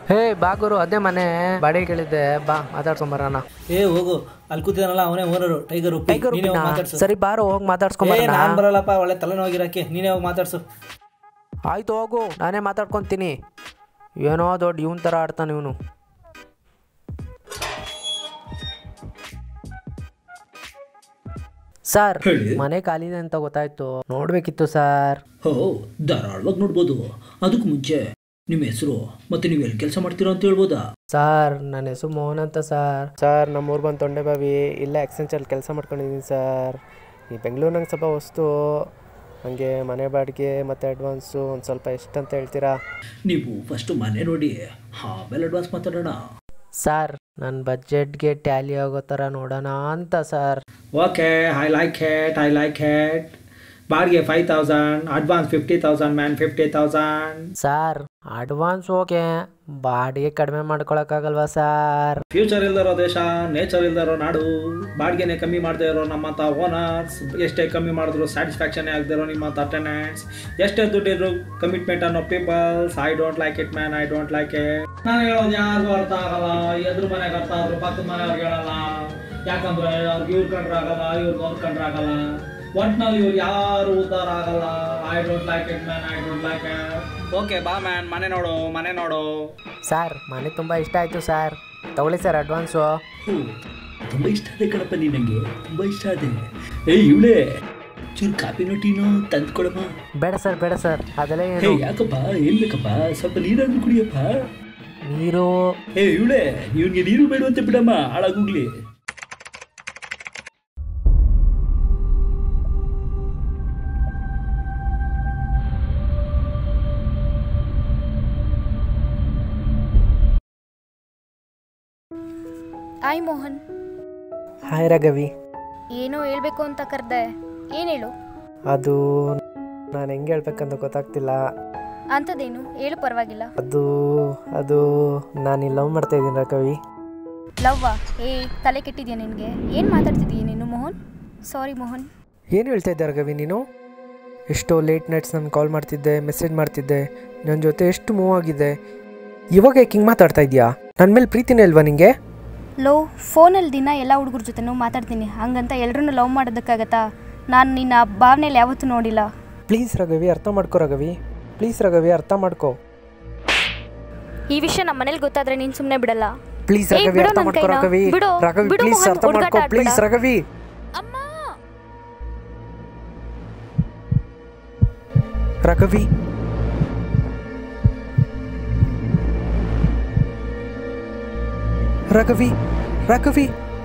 ಹೇ ಬಾ ಗುರು ಅದೇ ಮನೆ ಬಾಡಿಗೆ ಕೇಳಿದ್ದೆ ಬಾ ಮಾತಾಡ್ಸ್ಕೊಂಬರೋಣ ಏ ಹೋಗು ಅಲ್ಲಿ ಕೂತಿದಾನಲ್ಲ ಅವನೇ ಓನರು ಟೈಗರ್ ಉಪ್ಪಿ ಟೈಗರ್ ನೀನೇ ಹೋಗಿ ಉಪ್ಪಿನಾ? ಮಾತಾಡ್ಸು ಸರಿ ಬಾರೋ ಹೋಗಿ ಏ ಮಾತಾಡ್ಸ್ಕೊಂಬರೋಣ ನಾನ್ ಬರಲ್ಲಪ್ಪ ಒಳ್ಳೆ ತಲೆನೋವಾಗಿರಕ್ಕೆ ನೀನೇ ಹೋಗಿ ಮಾತಾಡ್ಸು ಆಯ್ತು ಹೋಗು ನಾನೇ ಮಾತಾಡ್ಕೊಂತೀನಿ ಏನೋ ದೊಡ್ಡ ಇವನ್ ಥರ ಆಡ್ತಾನೆ ಇವನು ಸರ್ ಮನೆ ಖಾಲಿದೆ ಅಂತ ಗೊತ್ತಾಯ್ತು ನೋಡ್ಬೇಕಿತ್ತು ಸರ್ ಹೋ ಧಾರಾಳವಾಗಿ ನೋಡ್ಬೋದು ಅದಕ್ಕೂ ಮುಂಚೆ ನಿಮ್ಮ ಹೆಸರು ಮತ್ತೆ ನೀವು ಎಲ್ಲಿ ಕೆಲಸ ಮಾಡ್ತೀರಾ ಅಂತ ಹೇಳ್ಬೋದಾ ಸರ್ ನನ್ನ ಹೆಸರು ಮೋಹನ್ ಅಂತ ಸರ್ ಸರ್ ನಮ್ಮೂರು ಬಂದು ತೊಂಡೆಬಾವಿ ಇಲ್ಲೇ ಎಕ್ಸೆಂಚಲ್ಲಿ ಕೆಲಸ ಮಾಡ್ಕೊಂಡಿದ್ದೀನಿ ಸರ್ ಈ ಬೆಂಗಳೂರು ನಂಗೆ ಸ್ವಲ್ಪ ವಸ್ತು ಹಾಗೆ ಮನೆ ಬಾಡಿಗೆ ಮತ್ತು ಅಡ್ವಾನ್ಸು ಒಂದು ಸ್ವಲ್ಪ ಎಷ್ಟು ಅಂತ ಹೇಳ್ತೀರಾ ನೀವು ಫಸ್ಟ್ ಮನೆ ನೋಡಿ ಆಮೇಲೆ ಅಡ್ವಾನ್ಸ್ ಮಾತಾಡೋಣ ಸರ್ ನನ್ನ ಬಜೆಟ್ಗೆ ಟ್ಯಾಲಿ ಆಗೋ ಥರ ನೋಡೋಣ ಅಂತ sir okay I like it I like it ಬಾಡಿಗೆ five thousand advance fifty thousand man fifty thousand sir advance okay ಬಾಡಿಗೆ ಕಡಿಮೆ ಮಾಡ್ಕೊಳಕ್ಕಾಗಲ್ವಾ ಸರ್ ಫ್ಯೂಚರ್ ಇಲ್ದಿರೋ ದೇಶ ನೇಚರ್ ಇಲ್ದಿರೋ ನಾಡು ಬಾಡಿಗೆನೆ ಕಮ್ಮಿ ಮಾಡದೇ ಇರೋ ನಮ್ಮಂಥ ಓನರ್ಸ್ ಎಷ್ಟೇ ಕಮ್ಮಿ ಮಾಡಿದ್ರು ಸ್ಯಾಟಿಸ್ಫ್ಯಾಕ್ಷನ್ ಆಗದೆ ಇರೋ ನಿಮ್ಮಂಥ ಟೆನೆಂಟ್ಸ್ ಎಷ್ಟೇ ದುಡ್ಡಿದ್ರು ಕಮಿಟ್ಮೆಂಟ್ ಅನ್ನೋ peoples I don't like it man I don't like it ನಾನು ಹೇಳೋದು ಯಾರಿಗೂ ಅರ್ಥ ಆಗಲ್ಲ ಎದುರು ಮನೆಗೆ ಅರ್ಥ ಆದ್ರು ಪಕ್ಕದ ಮನೆಯವ್ರಿಗೆ ಹೇಳಲ್ಲ ಯಾಕಂದ್ರೆ ಅವ್ರಿಗೆ ಇವ್ರು ಕಂಡ್ರೆ ಆಗಲ್ಲ ಇವ್ರಿಗೆ ಅವ್ರು ಕಂಡ್ರೆ ಆಗಲ್ಲ ಒಟ್ನಲ್ಲಿ ಇವ್ರು ಯಾರು ಉದ್ಧಾರ ಆಗಲ್ಲ I don't like it man I don't like it okay ಬಾ ಮ್ಯಾನ್ ಮನೆ ನೋಡು ಮನೆ ನೋಡು ಸರ್ ಮನೆ ತುಂಬ ಇಷ್ಟ ಆಯಿತು ಸರ್ ತಗೊಳ್ಳಿ ಸರ್ ಅಡ್ವಾನ್ಸು ತುಂಬ ಇಷ್ಟ ಆದೆ ಕಣಪ್ಪ ನೀ ನನಗೆ ತುಂಬ ಇಷ್ಟ ಆದೆ ಏಯ್ ಇವಳೆ ಚೂರು ಕಾಪಿನೋ ಟೀನೋ ತಂದು ಕೊಡಮ್ಮ ಬೇಡ ಸರ್ ಬೇಡ ಸರ್ ಅದೆಲ್ಲ ಏ ಏನು ಯಾಕಪ್ಪ ಏನ್ ಬೇಕಪ್ಪ ಸ್ವಲ್ಪ ನೀರಾದ್ರೂ ಕುಡಿಯಪ್ಪ ನೀರು ಏ ಇವಳೆ ಇವನ್ಗೆ ನೀರು ಬೇಡವಂತೆ ಬಿಡಮ್ಮ ಹಾಳಾಗೋಗ್ಲಿ ಆಯ್ ಮೋಹನ್ ಹಾಯ್ ರಾಘವಿ ಏನೋ ಹೇಳ್ಬೇಕು ಅಂತ ಕರೆದೆ ಏನು ಹೇಳು ಅದು ನಾನು ಹೆಂಗೆ ಹೇಳ್ಬೇಕಂತ ಗೊತ್ತಾಗ್ತಿಲ್ಲ ಅಂಥದ್ದೇನು ಹೇಳು ಪರವಾಗಿಲ್ಲ ಅದು ಅದು ನಾನು ಇಲ್ಲಿ ಲವ್ ಮಾಡ್ತಾ ಇದ್ದೀನಿ ರಾಘವಿ ಲವ್ವಾ ಏ ತಲೆ ಕೆಟ್ಟಿದ್ಯಾ ನಿನಗೆ ಏನು ಮಾತಾಡ್ತಿದ್ದೀಯ ನೀನು ಮೋಹನ್ ಸಾರಿ ಮೋಹನ್ ಏನು ಹೇಳ್ತಾ ಇದ್ದೆ ರಾಘವಿ ನೀನು ಎಷ್ಟೋ ಲೇಟ್ ನೈಟ್ಸ್ ನಾನು ಕಾಲ್ ಮಾಡ್ತಿದ್ದೆ ಮೆಸೇಜ್ ಮಾಡ್ತಿದ್ದೆ ನನ್ನ ಜೊತೆ ಎಷ್ಟು ಮೂವ್ ಆಗಿದೆ ಇವಾಗ ಯಾಕೆ ಹಿಂಗೆ ಮಾತಾಡ್ತಾ ಇದೆಯಾ ನನ್ನ ಮೇಲೆ ಪ್ರೀತಿನೇ ಇಲ್ವಾ ನಿಂಗೆ ಲೋ ಫೋನಲ್ಲಿ ದಿನ ಎಲ್ಲ ಹುಡುಗರ ಜೊತೆನೂ ಮಾತಾಡ್ತೀನಿ ಹಂಗಂತ ಎಲ್ಲರನ್ನೂ ಲವ್ ಮಾಡೋದಕ್ಕಾಗತ್ತಾ ನಾನು ನಿನ್ನ ಭಾವನೆಯಲ್ಲಿ ಯಾವತ್ತೂ ನೋಡಿಲ್ಲ ಪ್ಲೀಸ್ ರಾಘವಿ ಅರ್ಥ ಮಾಡ್ಕೋ ರಾಘವಿ ಪ್ಲೀಸ್ ರಾಘವಿ ಅರ್ಥ ಮಾಡ್ಕೋ ಈ ವಿಷಯ ನಮ್ಮ ಮನೇಲಿ ಗೊತ್ತಾದ್ರೆ ನೀನು ಸುಮ್ಮನೆ ಬಿಡಲ್ಲ ಪ್ಲೀಸ್ ಏ, ರಾಘವಿ ಬಿಡು ಅರ್ಥ ನನ್ ಮಾಡ್ಕೋ ಕೈನ. ರಾಘವಿ ಬಿಡು, ರಾಘವಿ ಬಿಡು ಪ್ಲೀಸ್ ಮೋಹನ್, ಅರ್ಥ ಹುಡುಗಾಟ ಮಾಡ್ಕೋ ಆಡ್ಬೇಡ. ಪ್ಲೀಸ್ ರಾಘವಿ ಅಮ್ಮ ರಾಘವಿ ರಾಘವಿ ರಾಘವಿ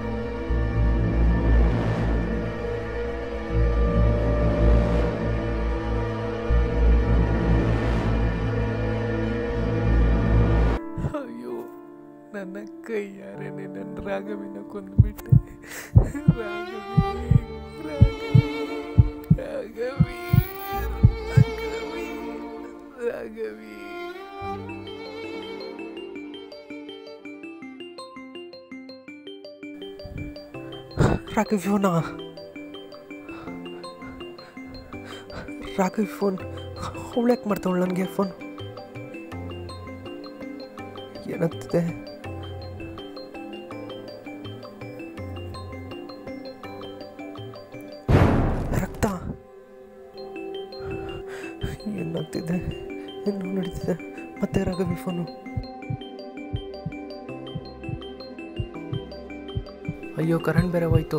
ಅಯ್ಯೋ ನನ್ನ ಕೈಯಾರೇನೆ ನನ್ನ ರಾಘವಿನ ಕೊಂದುಬಿಟ್ಟೆ ರಾಘವಿ ರಾಘವಿ ರಾಘವಿ ರಾಘವಿ ರಾಘವಿ ರಾಘವಿ ಫೋನಾ ರಾಘವಿ ಫೋನ್ ಅವಳ್ಯಾಕೆ ಮಾಡ್ತಾವಳು ನನಗೆ ಫೋನ್ ಏನಾಗ್ತಿದೆ ರಕ್ತ ಏನಾಗ್ತಿದೆ ಏನು ನಡೀತಿದೆ ಮತ್ತೆ ರಾಘವಿ ಫೋನು ಅಯ್ಯೋ ಕರೆಂಟ್ ಬೇರೆ ಹೋಯ್ತು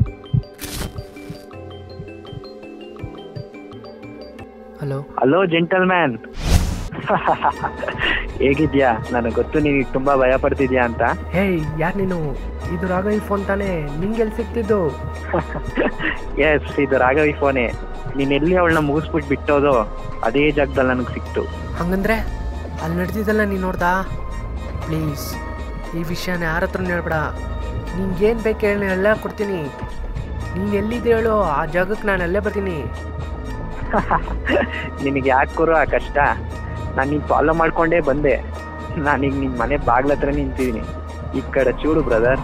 ಹಲೋ ಹಲೋ ಜೆಂಟಲ್ ಮ್ಯಾನ್ ಹೇಗಿದ್ಯಾ ನನಗೆ ಗೊತ್ತು ನೀನು ತುಂಬಾ ಭಯ ಪಡ್ತಿದ್ಯಾ ಅಂತ ಹೇಯ್ ಯಾರು ನೀನು ಇದು ರಾಘವಿ ಫೋನ್ ತಾನೇ ನಿಂಗೆಲ್ಲಿ ಸಿಕ್ತಿದ್ದು ಎಸ್ ಇದು ರಾಘವಿ ಫೋನೇ ನೀನ್ ಎಲ್ಲಿ ಅವಳನ್ನ ಮುಗಿಸ್ಬಿಟ್ಟು ಬಿಟ್ಟೋದು ಅದೇ ಜಾಗದಲ್ಲಿ ನನಗೆ ಸಿಕ್ತು ಹಂಗಂದ್ರೆ ಅಲ್ಲಿ ನಡೆದಿದ್ದಲ್ಲ ನೀನು ನೋಡ್ದಾ ಪ್ಲೀಸ್ ಈ ವಿಷಯನ ಯಾರ ಹತ್ರನೂ ಹೇಳ್ಬೇಡ ನಿನ್ಗೇನು ಬೇಕು ಹೇಳಿ ಎಲ್ಲ ಕೊಡ್ತೀನಿ ನೀನು ಎಲ್ಲಿದೆ ಹೇಳು ಆ ಜಾಗಕ್ಕೆ ನಾನು ಅಲ್ಲೇ ಬರ್ತೀನಿ ನಿನಗೆ ಯಾಕೆ ಕೊರೋ ಆ ಕಷ್ಟ ನಾನು ನೀನು ಫಾಲೋ ಮಾಡ್ಕೊಂಡೇ ಬಂದೆ ನಾನೀಗ ನಿನ್ನ ಮನೆ ಬಾಗ್ಲ ಹತ್ರ ನಿಂತಿದ್ದೀನಿ ಈ ಕಡೆ ಚೂಡು ಬ್ರದರ್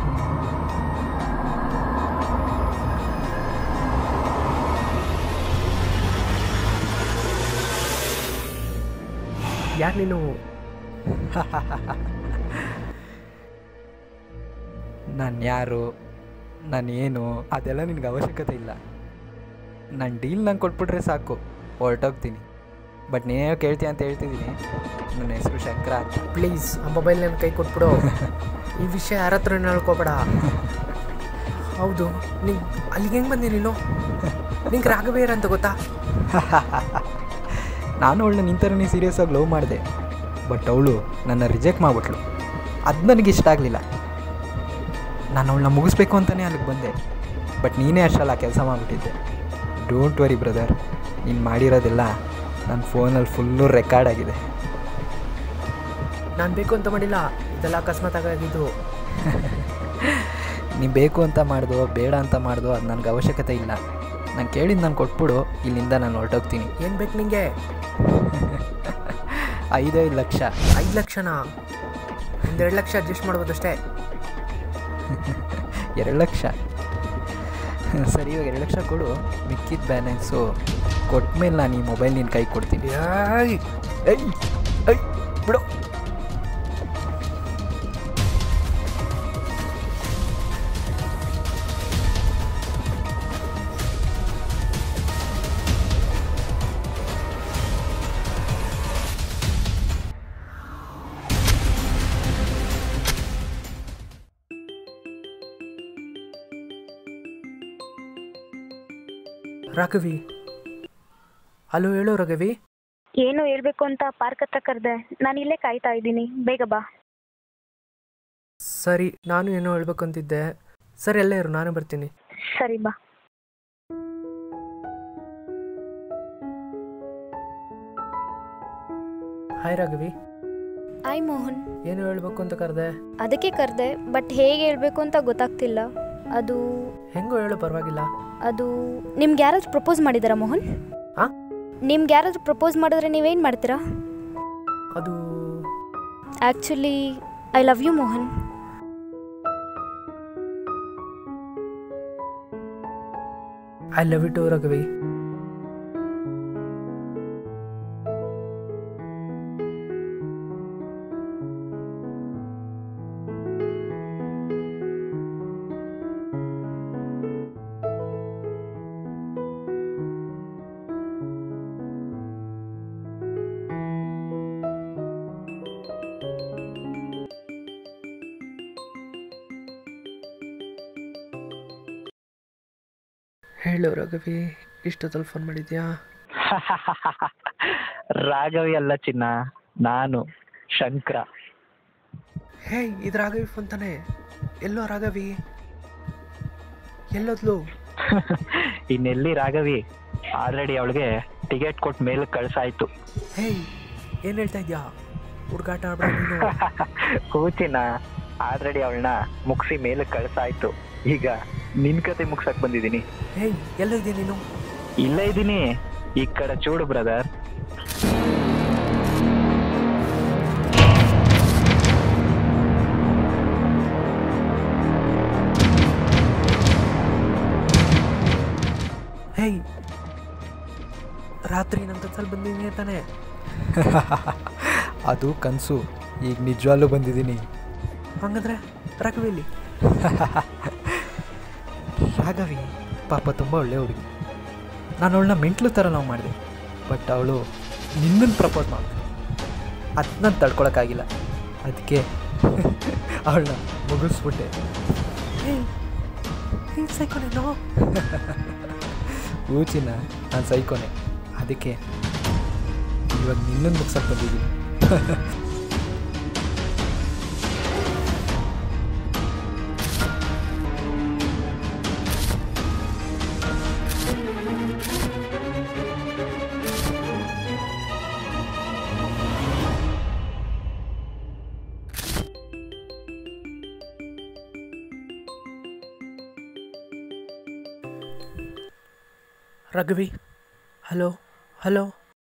ಯಾರು ನೀನು ನಾನು ಯಾರು ನಾನು ಏನು ಅದೆಲ್ಲ ನಿನಗೆ ಅವಶ್ಯಕತೆ ಇಲ್ಲ ನಾನು ಡೀಲ್ ನಂಗೆ ಕೊಟ್ಬಿಟ್ರೆ ಸಾಕು ಹೊರಟೋಗ್ತೀನಿ ಬಟ್ ನೀನೇ ಕೇಳ್ತೀಯ ಅಂತ ಹೇಳ್ತಿದ್ದೀನಿ ನನ್ನ ಹೆಸರು ಶಂಕರ ಅಂತ ಪ್ಲೀಸ್ ಆ ಮೊಬೈಲ್ ನನ್ನ ಕೈ ಕೊಟ್ಬಿಡು ಈ ವಿಷಯ ಯಾರ ಹತ್ರ ಹೇಳ್ಕೊಬೇಡ ಹೌದು ನಿಂಗೆ ಅಲ್ಲಿಗೆ ಹೆಂಗೆ ಬಂದೆ ನೀನು ನಿಂಗೆ ರಾಘವೇರ್ ಅಂತ ಗೊತ್ತಾ ನಾನು ಅವಳನ್ನ ನಿಂತರನೇ ಸೀರಿಯಸ್ ಆಗಿ ಲವ್ ಮಾಡಿದೆ ಬಟ್ ಅವಳು ನನ್ನ ರಿಜೆಕ್ಟ್ ಮಾಡಿಬಿಟ್ಲು ಅದು ನನಗೆ ಇಷ್ಟ ಆಗಲಿಲ್ಲ ನಾನು ಅವಳನ್ನ ಮುಗಿಸ್ಬೇಕು ಅಂತಲೇ ಅಲ್ಲಿಗೆ ಬಂದೆ ಬಟ್ ನೀನೇ ಅಷ್ಟಲ್ಲ ಕೆಲಸ ಮಾಡಿಬಿಟ್ಟಿದ್ದೆ ಡೋಂಟ್ ವರಿ ಬ್ರದರ್ ನೀನು ಮಾಡಿರೋದೆಲ್ಲ ನನ್ನ ಫೋನಲ್ಲಿ ಫುಲ್ಲು ರೆಕಾರ್ಡ್ ಆಗಿದೆ ನಾನು ಬೇಕು ಅಂತ ಮಾಡಿಲ್ಲ ಇದೆಲ್ಲ ಅಕಸ್ಮಾತ್ ಆಗಿದ್ದು ನೀನು ಬೇಕು ಅಂತ ಮಾಡ್ದೋ ಬೇಡ ಅಂತ ಮಾಡ್ದೋ ಅದು ನನಗೆ ಅವಶ್ಯಕತೆ ಇಲ್ಲ ನಾನು ಕೇಳಿದ್ದು ನಾನು ಕೊಟ್ಬಿಡು ಇಲ್ಲಿಂದ ನಾನು ಹೊರಟೋಗ್ತೀನಿ ಏನು ಬೇಕು ನಿಂಗೆ ಐದೈದು ಲಕ್ಷ ಐದು ಲಕ್ಷನಾ ಒಂದೆರಡು ಲಕ್ಷ ಅಡ್ಜಸ್ಟ್ ಮಾಡ್ಬೋದಷ್ಟೇ ಎರಡು ಲಕ್ಷ ಸರಿ ಇವಾಗ ಎರಡು ಲಕ್ಷ ಕೊಡು ಮಿಕ್ಕಿದ ಬ್ಯಾಲೆನ್ಸು ಕೊಟ್ಮೇಲೆ ನಾನು ಈ ಮೊಬೈಲ್ ನಿನ್ನ ಕೈ ಕೊಡ್ತೀನಿ ಏಯ್! ಏಯ್ ಏಯ್ ಬಿಡು ರಾಘವಿ ಹಲೋ ಹೇಳು ರಾಘವಿ ಏನು ಹೇಳ್ಬೇಕು ಅಂತ ಪಾರ್ಕ್ ಹತ್ರ ಕರೆದೆ ನಾನು ಇಲ್ಲೇ ಕಾಯ್ತಾ ಇದ್ದೀನಿ ಬೇಗ ಬಾ ಸರಿ ನಾನು ಏನೋ ಹೇಳ್ಬೇಕು ಅಂತಿದ್ದೆ ಸರಿ ಎಲ್ಲೇ ಇರು ನಾನು ಬರ್ತೀನಿ ಸರಿ ಬಾ ಹಾಯ್ ರಾಘವಿ ಆಯ್ ಮೋಹನ್ ಏನು ಹೇಳ್ಬೇಕು ಅಂತ ಕರೆದೆ ಅದಕ್ಕೆ ಕರೆದೆ ಬಟ್ ಹೇಗೆ ಹೇಳ್ಬೇಕು ಅಂತ ಗೊತ್ತಾಗ್ತಿಲ್ಲ ಅದು ಹೆಂಗೋ ಹೇಳು ಪರವಾಗಿಲ್ಲ ಅದು ನಿಮ್ಗೆ ಯಾರಾದ್ರೂ ಪ್ರಪೋಸ್ ಮಾಡಿದಾರಾ ಮೋಹನ್ ಆ? ನಿಮ್ಗೆ ಯಾರಾದ್ರೂ ಪ್ರಪೋಸ್ ಮಾಡಿದ್ರೆ ನೀವೇನು ಮಾಡ್ತೀರಾ ಅದು actually I love you Mohan I love you to Raghavi ಹೇಳು ರಾಘವಿ ಇಷ್ಟೊತ್ತಲ್ಲಿ ಫೋನ್ ಮಾಡಿದ್ಯಾ ರಾಘವಿ ಅಲ್ಲ ಚಿನ್ನ ನಾನು ಶಂಕರ ಹೇ ಇದು ರಾಘವಿ ಫೋನ್ ತಾನೆ ಎಲ್ಲೋ ರಾಘವಿ ಎಲ್ಲೋದ್ಲು ಇನ್ನೆಲ್ಲಿ ರಾಘವಿ ಆಲ್ರೆಡಿ ಅವಳಿಗೆ ಟಿಕೆಟ್ ಕೊಟ್ಟು ಮೇಲೆ ಕಳ್ಸಾಯ್ತು ಹೇ ಏನು ಹೇಳ್ತಾ ಇದ್ಯಾ ಹುಡುಗಾಟ ಆಡ್ಬೇಡ ನೀನು ಕೂಚಿನ ಆಲ್ರೆಡಿ ಅವಳನ್ನ ಮುಗಿಸಿ ಮೇಲೆ ಕಳ್ಸಾಯ್ತು ಈಗ ನಿನ್ ಕತೆ ಮುಗ್ಸಕ್ ಬಂದಿದ್ದೀನಿ ಹೇ ಎಲ್ಲೋ ಇದೆಯಾ ನೀನು ಇಲ್ಲೇ ಇದ್ದೀನಿ ಈ ಕಡೆ ಚೂಡು ಬ್ರದರ್ ಹೇಯ್ ರಾತ್ರಿ ನಮ್ಮ ಕನ್ಸಲ್ಲಿ ಬಂದಿದ್ದೀನಿ ತಾನೆ ಅದು ಕನಸು ಈಗ ನಿಜವಾಗ್ಲೂ ಬಂದಿದ್ದೀನಿ ಹಂಗಂದ್ರೆ ರಾಘವಿಲಿ ರಾಘವಿ ಪಾಪ ತುಂಬ ಒಳ್ಳೆ ಹುಡುಗಿ ನಾನು ಅವಳನ್ನ ಮೆಂಟ್ಲು ಥರ ನಾವು ಮಾಡಿದೆ ಬಟ್ ಅವಳು ನಿನ್ನನ್ನು ಪ್ರಪೋಸ್ ಮಾಡಿದೆ ಅದು ನಾನು ತಡ್ಕೊಳಕ್ಕಾಗಿಲ್ಲ ಅದಕ್ಕೆ ಅವಳನ್ನ ಮುಗಿಸ್ಬಿಟ್ಟೆ ಹೇಯ್ ನೀನು ಸೈಕೋನೇನೋ ಊಚಿನ ನಾನು ಸೈಕೋನೆ ಅದಕ್ಕೆ ಇವಾಗ ನಿನ್ನನ್ನು ಮುಗ್ಸಕ್ಕೆ ಬಂದಿದ್ದೀನಿ ರಾಘವಿ ಹಲೋ ಹಲೋ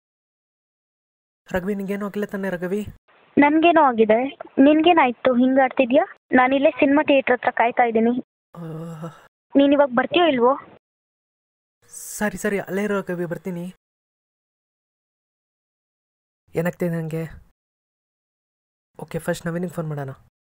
ರಾಘವಿ ನಿಂಗೇನು ಆಗಿಲ್ಲ ತಾನೆ ರಾಘವಿ ನನ್ಗೇನೋ ಆಗಿದೆ ನಿನ್ಗೇನಾಯ್ತು ಹಿಂಗಾಡ್ತಿದ್ಯಾ ನಾನಿಲ್ಲೇ ಸಿನಿಮಾ ಥಿಯೇಟ್ರ್ ಹತ್ರ ಕಾಯ್ತಾ ಇದ್ದೀನಿ ಆಹ್, ನೀನ್ ಇವಾಗ ಬರ್ತೀಯೋ ಇಲ್ವೋ ಸರಿ ಸರಿ ಅಲ್ಲೇ ಇರೋ ರಾಘವಿ ಬರ್ತೀನಿ ಏನಾಗ್ತಿದೆ ನನಗೆ ಓಕೆ ಫಸ್ಟ್ ನವೀನಿಗೆ ಫೋನ್ ಮಾಡೋಣ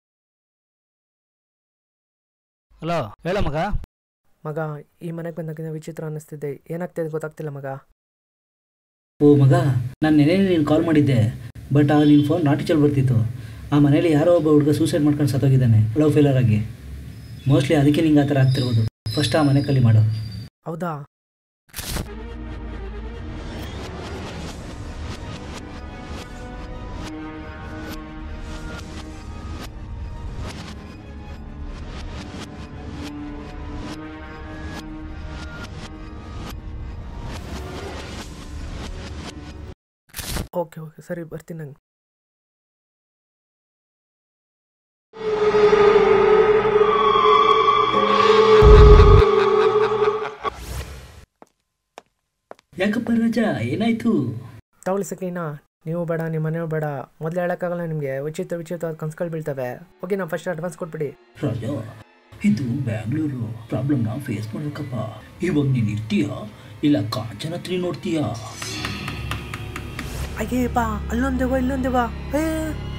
ಹಲೋ ಹೇಳ ಮಗ ಮಗ ಈ ಮನೆಗೆ ಬಂದಾಗಿಂದ ವಿಚಿತ್ರ ಅನ್ನಿಸ್ತಿದೆ ಏನಾಗ್ತಿದೆ ಗೊತ್ತಾಗ್ತಿಲ್ಲ ಮಗ ಓ ಮಗ ನಾನು ನೆನೆ ನೀನು ಕಾಲ್ ಮಾಡಿದ್ದೆ ಬಟ್ ಆ ನಿನ್ನ ಫೋನ್ ನಾಟ್ ರೀಚಲ್ ಬರ್ತಿತ್ತು ಆ ಮನೇಲಿ ಯಾರೋ ಒಬ್ಬ ಹುಡುಗ ಸೂಸೈಡ್ ಮಾಡ್ಕೊಂಡು ಸತ್ತೋಗಿದ್ದಾನೆ ಲವ್ ಫೇಲರ್ ಆಗಿ ಮೋಸ್ಟ್ಲಿ ಅದಕ್ಕೆ ನಿಂಗೆ ಆ ಥರ ಆಗ್ತಿರ್ಬೋದು ಫಸ್ಟ್ ಆ ಮನೆ ಖಾಲಿ ಮಾಡು ಹೌದಾ ಓಕೆ ಓಕೆ ಸರಿ ಬರ್ತೀನಿ ನಂಗೆ ಯಾಕಪ್ಪ ರಾಜ ಏನಾಯ್ತು ತಗೊಳ್ಳಿ ಸಕೀನಾ ನೀವು ಬೇಡ ನಿಮ್ಮ ಮನೆಯವ್ರು ಬೇಡ ಮೊದಲು ಹೇಳೋಕ್ಕಾಗಲ್ಲ ನಿಮಗೆ ವಿಚಿತ್ರ ವಿಚಿತ್ರವಾದ ಕನ್ಸುಗಳು ಬೀಳ್ತವೆ ಓಕೆ ನಾವು ಫಸ್ಟ್ ಅಡ್ವಾನ್ಸ್ ಕೊಟ್ಬಿಡಿ ರಾಜ ಇದು ಬ್ಯಾಂಗ್ಳೂರು ಪ್ರಾಬ್ಲಮ್ನ ಫೇಸ್ ಮಾಡ್ಬೇಕಪ್ಪ ಇವಾಗ ನೀನು ಇರ್ತೀಯಾ ಇಲ್ಲ ಕಾಂಚನ ತ್ರೀ ನೋಡ್ತೀಯಾ ಅಯ್ಯೇ ಬಾ ಅಲ್ಲೊಂದೇವ ಇಲ್ಲೊಂದೇವ ಏ